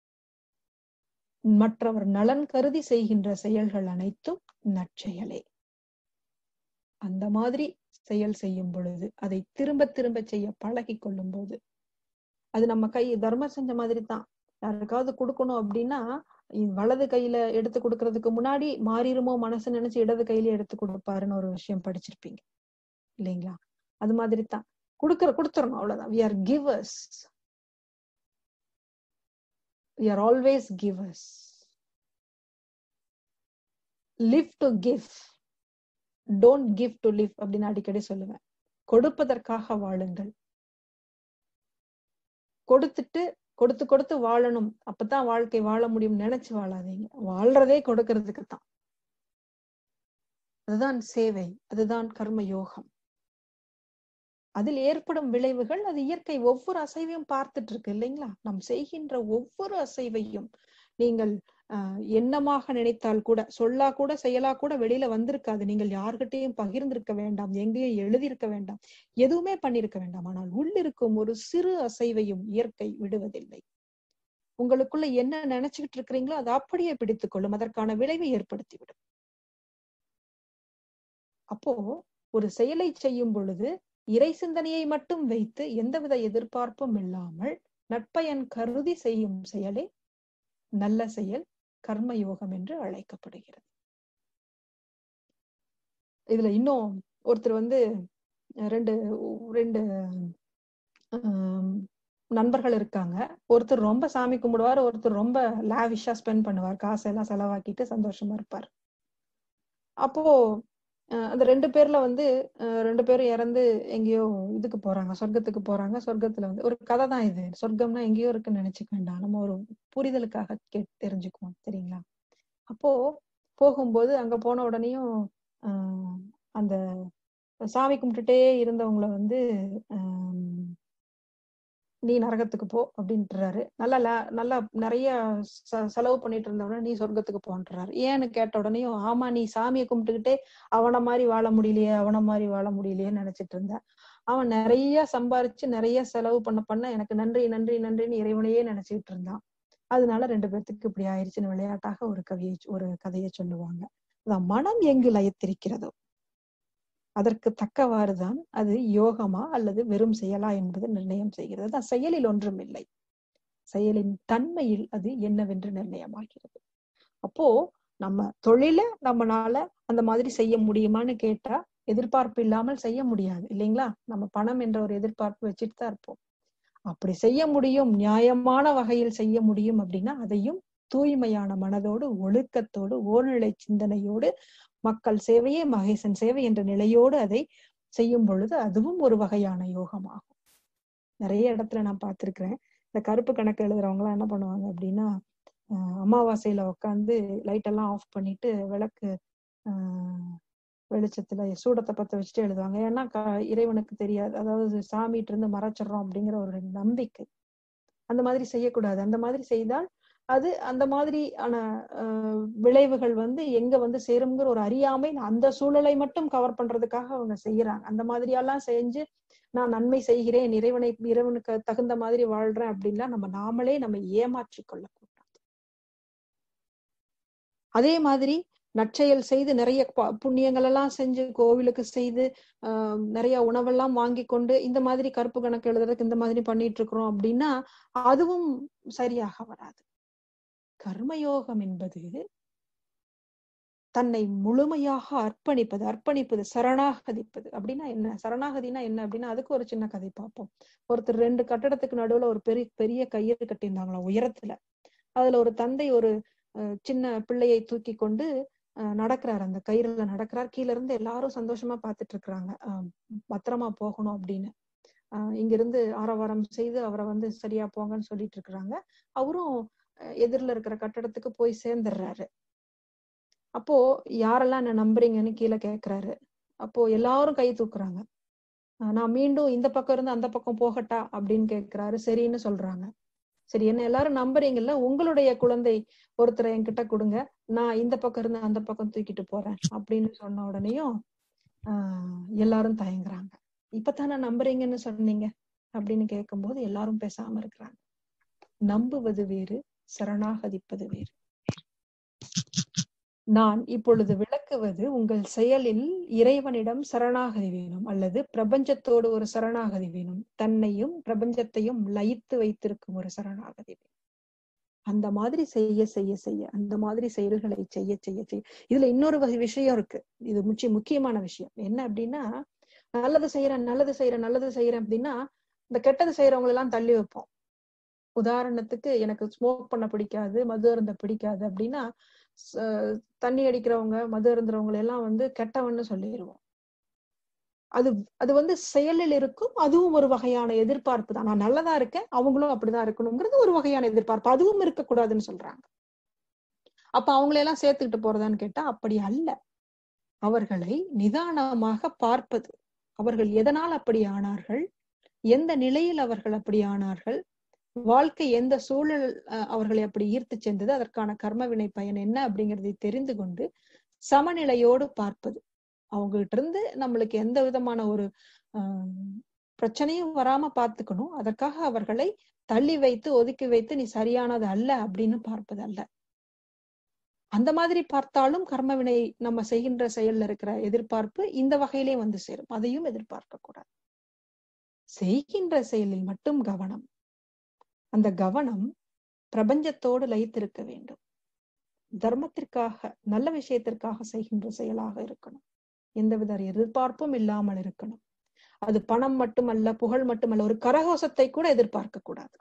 மற்றவர் நலன் கருதி செய்கின்ற செயல்கள் அனைத்தும் நற்செயலே அந்த மாதிரி செயல் செய்யும் பொழுது அதை திரும்ப திரும்ப செய்ய பழகி கொள்ளும் போது அது நம்ம கை தர்மம் செஞ்ச மாதிரி தான் யாருக்காவது கொடுக்கணும் அப்படின்னா வலது கையில எடுத்து கொடுக்கறதுக்கு முன்னாடி மாறிடுமோ மனசு நினைச்சு இடது கையில எடுத்து கொடுப்பாருன்னு ஒரு விஷயம் படிச்சிருப்பீங்க இல்லைங்களா அது மாதிரி தான் கொடுக்கற கொடுத்துடணும் அவ்வளவுதான் we are givers we are always givers live to give don't give to live அப்படின்னு அடிக்கடி சொல்லுவேன் கொடுப்பதற்காக வாழுங்கள் கொடுத்துட்டு கொடுத்து கொடுத்து வாழணும் அப்பதான் வாழ்க்கை வாழ முடியும் நினைச்சு வாழாதீங்க வாழ்றதே கொடுக்கறதுக்கு தான் அதுதான் சேவை அதுதான் கர்ம யோகம் அதில் ஏற்படும் விளைவுகள் அது இயற்கை ஒவ்வொரு அசைவையும் பார்த்துட்டு இருக்கு இல்லைங்களா நாம் செய்கின்ற ஒவ்வொரு அசைவையும் நீங்கள் ஆஹ் எண்ணமாக நினைத்தால் கூட சொல்லா கூட செயலா கூட வெளியில வந்திருக்காது நீங்கள் யார்கிட்டையும் பகிர்ந்திருக்க வேண்டாம் எங்கேயும் எழுதியிருக்க வேண்டாம் எதுவுமே பண்ணிருக்க வேண்டாம் ஆனால் உள்ளிருக்கும் ஒரு சிறு அசைவையும் இயற்கை விடுவதில்லை உங்களுக்குள்ள என்ன நினைச்சுக்கிட்டு இருக்கிறீங்களோ அதை அப்படியே பிடித்துக் கொள்ளும் அதற்கான விளைவை ஏற்படுத்திவிடும் அப்போ ஒரு செயலை செய்யும் பொழுது இறை சிந்தனையை மட்டும் வைத்து எந்தவித எதிர்பார்ப்பும் இல்லாமல் நட்பயன் கருதி செய்யும் செயலே நல்ல செயல் கர்ம யோகம் என்று அழைக்கப்படுகிறது இதுல இன்னும் ஒருத்தர் வந்து ரெண்டு ரெண்டு நண்பர்கள் இருக்காங்க ஒருத்தர் ரொம்ப சாமி கும்பிடுவார் ஒருத்தர் ரொம்ப லாவிஷா ஸ்பெண்ட் பண்ணுவார் காசெல்லாம் செலவாக்கிட்டு சந்தோஷமா இருப்பார் அப்போ அந்த ரெண்டு பேர்ல வந்து ரெண்டு பேரும் இறந்து எங்கேயோ இதுக்கு போறாங்க சொர்க்கத்துக்கு போறாங்க சொர்க்கத்துல வந்து ஒரு கதை தான் இது சொர்க்கம்னா எங்கேயோ இருக்குன்னு நினைச்சுக்க வேண்டாம் நம்ம ஒரு புரிதலுக்காக கே தெரிஞ்சுக்குவோம் சரிங்களா அப்போ போகும்போது அங்க போன உடனேயும் ஆஹ் அந்த சாமி கும்பிட்டுட்டே இருந்தவங்கள வந்து ஆஹ் நீ நரகத்துக்கு போ அப்படின்ட்டுறாரு நல்லா நல்லா நிறைய செலவு பண்ணிட்டு இருந்தவன நீ சொர்க்கத்துக்கு போன்றாரு ஏன்னு கேட்ட உடனேயும் ஆமா நீ சாமியை கும்பிட்டுக்கிட்டே அவன மாதிரி வாழ முடியலையே அவன மாதிரி வாழ முடியலையேன்னு நினைச்சிட்டு இருந்த அவன் நிறைய சம்பாரிச்சு நிறைய செலவு பண்ண பண்ண எனக்கு நன்றி நன்றி நன்றின்னு இறைவனையே நினைச்சிட்டு இருந்தான் அதனால ரெண்டு பேர்த்துக்கு இப்படி ஆயிடுச்சுன்னு விளையாட்டாக ஒரு கவியை ஒரு கதையை சொல்லுவாங்க அதான் மனம் எங்கு லயத்திருக்கிறதோ அதற்கு தக்கவாறுதான் அது யோகமா அல்லது வெறும் செயலா என்பது நிர்ணயம் செய்கிறது அதான் செயலில் ஒன்றும் இல்லை செயலின் தன்மையில் அது என்னவென்று நிர்ணயமாகிறது அப்போ நம்ம தொழில நம்மனால அந்த மாதிரி செய்ய முடியுமான்னு கேட்டா எதிர்பார்ப்பு இல்லாமல் செய்ய முடியாது இல்லைங்களா நம்ம பணம் என்ற ஒரு எதிர்பார்ப்பு வச்சுட்டு தான் இருப்போம் அப்படி செய்ய முடியும் நியாயமான வகையில் செய்ய முடியும் அப்படின்னா அதையும் தூய்மையான மனதோடு ஒழுக்கத்தோடு ஓர்நிலை சிந்தனையோடு மக்கள் சேவையே மகேசன் சேவை என்ற நிலையோடு அதை செய்யும் பொழுது அதுவும் ஒரு வகையான யோகமாகும் நிறைய இடத்துல நான் பார்த்திருக்கிறேன் இந்த கருப்பு கணக்கு எழுதுறவங்க எல்லாம் என்ன பண்ணுவாங்க அப்படின்னா அமாவாசையில உட்காந்து லைட் எல்லாம் ஆஃப் பண்ணிட்டு விளக்கு ஆஹ் வெளிச்சத்துல சூடத்தை பத்த வச்சுட்டு எழுதுவாங்க ஏன்னா இறைவனுக்கு தெரியாது அதாவது சாமிட்டு இருந்து மறைச்சிடறோம் அப்படிங்கிற ஒரு நம்பிக்கை அந்த மாதிரி செய்யக்கூடாது அந்த மாதிரி செய்தால் அது அந்த மாதிரியான விளைவுகள் வந்து எங்க வந்து சேருங்கிற ஒரு அறியாமை அந்த சூழலை மட்டும் கவர் பண்றதுக்காக அவங்க செய்யறாங்க அந்த மாதிரியெல்லாம் செஞ்சு நான் நன்மை செய்கிறேன் இறைவனை இறைவனுக்கு தகுந்த மாதிரி வாழ்றேன் அப்படின்னா நம்ம நாமளே நம்ம ஏமாற்றி கொள்ளக்கூடாது அதே மாதிரி நற்செயல் செய்து நிறைய புண்ணியங்கள் எல்லாம் செஞ்சு கோவிலுக்கு செய்து ஆஹ் நிறைய உணவெல்லாம் வாங்கி கொண்டு இந்த மாதிரி கருப்பு கணக்கு எழுதுறதுக்கு இந்த மாதிரி பண்ணிட்டு இருக்கிறோம் அப்படின்னா அதுவும் சரியாக வராது கர்மயோகம் என்பது தன்னை முழுமையாக அர்ப்பணிப்பது அர்ப்பணிப்பது சரணாகதிப்பது அப்படின்னா என்ன சரணாகதினா என்ன அப்படின்னா அதுக்கு ஒரு சின்ன கதை பார்ப்போம் ஒருத்தர் ரெண்டு கட்டடத்துக்கு நடுவுல ஒரு பெரிய பெரிய கயிறு கட்டியிருந்தாங்களாம் உயரத்துல அதுல ஒரு தந்தை ஒரு சின்ன பிள்ளையை தூக்கி கொண்டு நடக்கிறார் அந்த கயிறுல நடக்கிறார் கீழ இருந்து எல்லாரும் சந்தோஷமா பாத்துட்டு இருக்கிறாங்க பத்திரமா போகணும் அப்படின்னு ஆஹ் இங்கிருந்து ஆரவாரம் செய்து அவரை வந்து சரியா போங்கன்னு சொல்லிட்டு இருக்கிறாங்க அவரும் எதிரில இருக்கிற கட்டடத்துக்கு போய் சேர்ந்துடுறாரு அப்போ யாரெல்லாம் என்ன நம்புறீங்கன்னு கீழே கேக்குறாரு அப்போ எல்லாரும் கை தூக்குறாங்க அஹ் நான் மீண்டும் இந்த பக்கம் இருந்து அந்த பக்கம் போகட்டா அப்படின்னு கேக்குறாரு சரின்னு சொல்றாங்க சரி என்ன எல்லாரும் நம்புறீங்கல்ல உங்களுடைய குழந்தை ஒருத்தரை என்கிட்ட கொடுங்க நான் இந்த பக்கம் இருந்து அந்த பக்கம் தூக்கிட்டு போறேன் அப்படின்னு சொன்ன உடனேயும் ஆஹ் எல்லாரும் தயங்குறாங்க இப்பதானே நம்புறீங்கன்னு சொன்னீங்க அப்படின்னு கேட்கும்போது எல்லாரும் பேசாம இருக்கிறாங்க நம்புவது வேறு சரணாகதிப்பது வேறு நான் இப்பொழுது விளக்குவது உங்கள் செயலில் இறைவனிடம் சரணாகதி வேணும் அல்லது பிரபஞ்சத்தோடு ஒரு சரணாகதி வேணும் தன்னையும் பிரபஞ்சத்தையும் லயித்து வைத்திருக்கும் ஒரு சரணாகதி வேணும் அந்த மாதிரி செய்ய செய்ய செய்ய அந்த மாதிரி செயல்களை செய்ய செய்ய செய்ய இதுல இன்னொரு வகை விஷயம் இருக்கு இது முக்கிய முக்கியமான விஷயம் என்ன அப்படின்னா நல்லது செய்யறேன் நல்லது செய்யறேன் நல்லது செய்யறேன் அப்படின்னா இந்த கெட்டது செய்யறவங்க எல்லாம் தள்ளி வைப்போம் உதாரணத்துக்கு எனக்கு ஸ்மோக் பண்ண பிடிக்காது மது அருந்த பிடிக்காது அப்படின்னா ச- தண்ணி அடிக்கிறவங்க மது அருந்துறவங்களை எல்லாம் வந்து கெட்டவன்னு சொல்லிடுவோம் அது அது வந்து செயலில் இருக்கும் அதுவும் ஒரு வகையான எதிர்பார்ப்பு தான் நான் நல்லதா இருக்கேன் அவங்களும் அப்படிதான் இருக்கணுங்கிறது ஒரு வகையான எதிர்பார்ப்பு அதுவும் இருக்கக்கூடாதுன்னு சொல்றாங்க அப்ப அவங்களை எல்லாம் சேர்த்துக்கிட்டு போறதான்னு கேட்டா அப்படி அல்ல அவர்களை நிதானமாக பார்ப்பது அவர்கள் எதனால் அப்படி ஆனார்கள் எந்த நிலையில் அவர்கள் அப்படி ஆனார்கள் வாழ்க்கை எந்த சூழல் அஹ், அவர்களை அப்படி ஈர்த்து சென்றது அதற்கான கர்ம வினை பயன் என்ன அப்படிங்கறதை தெரிந்து கொண்டு சமநிலையோடு பார்ப்பது அவங்க கிட்ட இருந்து நம்மளுக்கு எந்த விதமான ஒரு ஆஹ், பிரச்சனையும் வராம பார்த்துக்கணும் அதற்காக அவர்களை தள்ளி வைத்து ஒதுக்கி வைத்து நீ சரியானது அல்ல அப்படின்னு பார்ப்பது அல்ல அந்த மாதிரி பார்த்தாலும் கர்மவினை நம்ம செய்கின்ற செயல்ல இருக்கிற எதிர்பார்ப்பு இந்த வகையிலே வந்து சேரும் அதையும் எதிர்பார்க்க கூடாது செய்கின்ற செயலில் மட்டும் கவனம் அந்த கவனம் பிரபஞ்சத்தோடு லயித்திருக்க வேண்டும் தர்மத்திற்காக நல்ல விஷயத்திற்காக செய்கின்ற செயலாக இருக்கணும் எந்தவித எதிர்பார்ப்பும் இல்லாமல் இருக்கணும் அது பணம் மட்டுமல்ல புகழ் மட்டுமல்ல ஒரு கரகோசத்தை கூட எதிர்பார்க்க கூடாது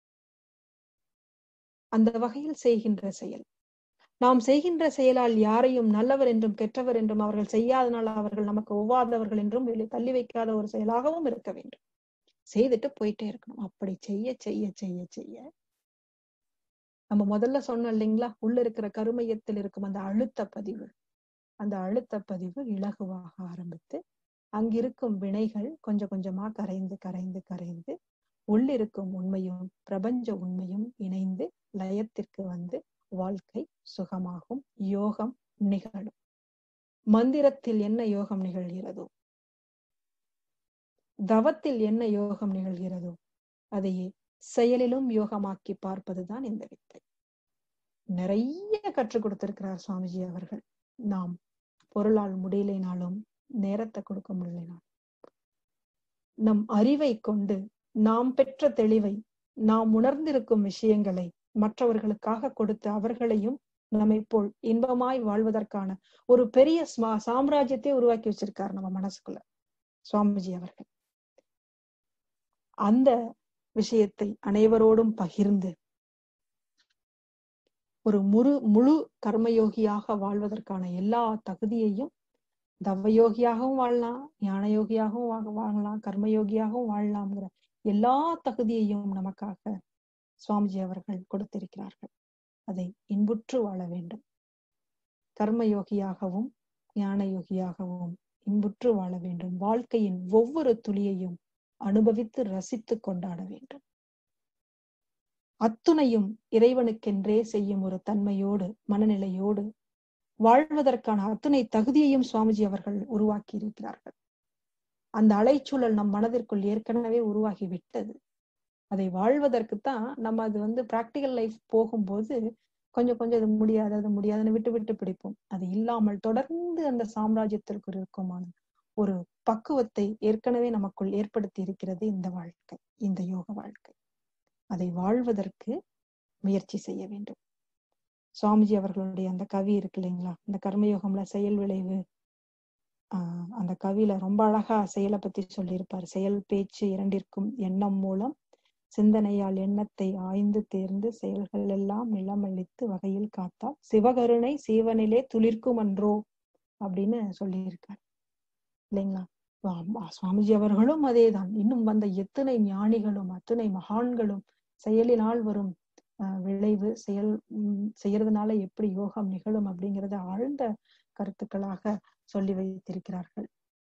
அந்த வகையில் செய்கின்ற செயல் நாம் செய்கின்ற செயலால் யாரையும் நல்லவர் என்றும் கெட்டவர் என்றும் அவர்கள் செய்யாதனால் அவர்கள் நமக்கு ஒவ்வாதவர்கள் என்றும் வெளி- தள்ளி வைக்காத ஒரு செயலாகவும் இருக்க வேண்டும் செய்துட்டு போயிட்டே இருக்கணும் அப்படி செய்ய செய்ய செய்ய செய்ய நம்ம முதல்ல சொன்னோம் இல்லைங்களா உள்ள இருக்கிற கருமையத்தில் இருக்கும் அந்த அழுத்த பதிவு அந்த அழுத்த பதிவு இலகுவாக ஆரம்பித்து அங்கிருக்கும் வினைகள் கொஞ்சம் கொஞ்சமா கரைந்து கரைந்து கரைந்து உள்ளிருக்கும் உண்மையும் பிரபஞ்ச உண்மையும் இணைந்து லயத்திற்கு வந்து வாழ்க்கை சுகமாகும் யோகம் நிகழும் மந்திரத்தில் என்ன யோகம் நிகழ்கிறதோ தவத்தில் என்ன யோகம் நிகழ்கிறதோ அதையே செயலிலும் யோகமாக்கி பார்ப்பதுதான் இந்த வித்தை நிறைய கற்றுக் கொடுத்திருக்கிறார் சுவாமிஜி அவர்கள் நாம் பொருளால் முடியலைனாலும் நேரத்தை கொடுக்க முடியலைனாலும் நம் அறிவை கொண்டு நாம் பெற்ற தெளிவை நாம் உணர்ந்திருக்கும் விஷயங்களை மற்றவர்களுக்காக கொடுத்து அவர்களையும் நம்மை போல் இன்பமாய் வாழ்வதற்கான ஒரு பெரிய ஸ்மா- சாம்ராஜ்யத்தை உருவாக்கி வச்சிருக்காரு நம்ம மனசுக்குள்ள சுவாமிஜி அவர்கள் அந்த விஷயத்தை அனைவரோடும் பகிர்ந்து ஒரு முழு முழு கர்மயோகியாக வாழ்வதற்கான எல்லா தகுதியையும் தவயோகியாகவும் வாழலாம் ஞான யோகியாகவும் வா- வாழலாம் கர்மயோகியாகவும் வாழலாம்ங்கிற எல்லா தகுதியையும் நமக்காக சுவாமிஜி அவர்கள் கொடுத்திருக்கிறார்கள் அதை இன்புற்று வாழ வேண்டும் கர்மயோகியாகவும் ஞான யோகியாகவும் இன்புற்று வாழ வேண்டும் வாழ்க்கையின் ஒவ்வொரு துளியையும் அனுபவித்து ரசித்து கொண்டாட வேண்டும் அத்துணையும் இறைவனுக்கென்றே செய்யும் ஒரு தன்மையோடு மனநிலையோடு வாழ்வதற்கான அத்துணை தகுதியையும் சுவாமிஜி அவர்கள் உருவாக்கி இருக்கிறார்கள் அந்த அலைச்சூழல் நம் மனதிற்குள் ஏற்கனவே உருவாகி விட்டது அதை வாழ்வதற்குத்தான் நம்ம அது வந்து பிராக்டிக்கல் லைஃப் போகும்போது கொஞ்சம் கொஞ்சம் இது முடியாது அது முடியாதுன்னு விட்டு விட்டு பிடிப்போம் அது இல்லாமல் தொடர்ந்து அந்த சாம்ராஜ்யத்திற்கு இருக்குமான ஒரு பக்குவத்தை ஏற்கனவே நமக்குள் ஏற்படுத்தி இருக்கிறது இந்த வாழ்க்கை இந்த யோக வாழ்க்கை அதை வாழ்வதற்கு முயற்சி செய்ய வேண்டும் சுவாமிஜி அவர்களுடைய அந்த கவி இருக்கு இல்லைங்களா இந்த கர்மயோகம்ல செயல் விளைவு ஆஹ் அந்த கவியில ரொம்ப அழகா செயலை பத்தி சொல்லியிருப்பார் செயல் பேச்சு இரண்டிற்கும் எண்ணம் மூலம் சிந்தனையால் எண்ணத்தை ஆய்ந்து தேர்ந்து செயல்கள் எல்லாம் நிலமளித்து வகையில் காத்தால் சிவகருணை சீவனிலே துளிர்க்கும் அன்றோ அப்படின்னு சொல்லியிருக்கார் இல்லைங்களா ஆமா, சுவாமிஜி அவர்களும் அதேதான் இன்னும் வந்த எத்தனை ஞானிகளும் அத்தனை மகான்களும் செயலினால் வரும் ஆஹ் விளைவு செயல் உம் செய்யறதுனால எப்படி யோகம் நிகழும் அப்படிங்கறத ஆழ்ந்த கருத்துக்களாக சொல்லி வைத்திருக்கிறார்கள்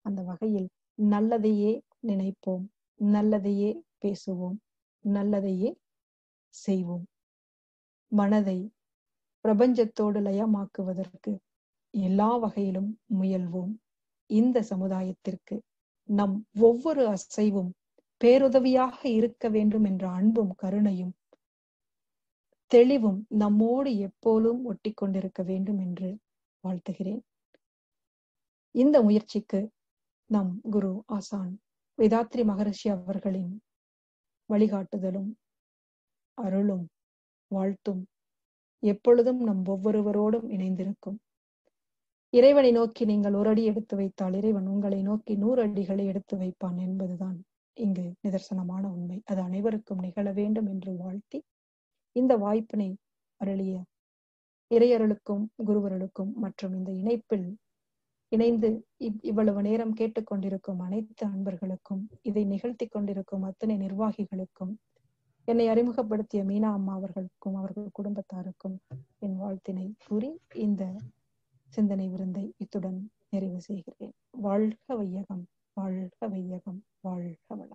அந்த வகையில் நல்லதையே நினைப்போம் நல்லதையே பேசுவோம் நல்லதையே செய்வோம் மனதை பிரபஞ்சத்தோடு லயமாக்குவதற்கு எல்லா வகையிலும் முயல்வோம் இந்த சமுதாயத்திற்கு நம் ஒவ்வொரு அசைவும் பேருதவியாக இருக்க வேண்டும் என்ற அன்பும் கருணையும் தெளிவும் நம்மோடு எப்போதும் ஒட்டி கொண்டிருக்க வேண்டும் என்று வாழ்த்துகிறேன் இந்த முயற்சிக்கு நம் குரு ஆசான் வேதாத்ரி மகரிஷி அவர்களின் வழிகாட்டுதலும் அருளும் வாழ்த்தும் எப்பொழுதும் நம் ஒவ்வொருவரோடும் இணைந்திருக்கும் இறைவனை நோக்கி நீங்கள் ஒரு அடி எடுத்து வைத்தால் இறைவன் உங்களை நோக்கி நூறு அடிகளை எடுத்து வைப்பான் என்பதுதான் இங்கு நிதர்சனமான உண்மை அது அனைவருக்கும் நிகழ வேண்டும் என்று வாழ்த்தி இந்த வாய்ப்பினை அருளிய இறையருளுக்கும் குருவருளுக்கும் மற்றும் இந்த இணைப்பில் இணைந்து இவ்வளவு நேரம் கேட்டுக்கொண்டிருக்கும் அனைத்து அன்பர்களுக்கும் இதை நிகழ்த்தி கொண்டிருக்கும் அத்தனை நிர்வாகிகளுக்கும் என்னை அறிமுகப்படுத்திய மீனா அம்மா அவர்களுக்கும் அவர்கள் குடும்பத்தாருக்கும் என் வாழ்த்தினை கூறி இந்த சிந்தனை விருந்தை இத்துடன் நிறைவு செய்கிறேன் வாழ்க வையகம் வாழ்க வையகம் வாழ்க வளம்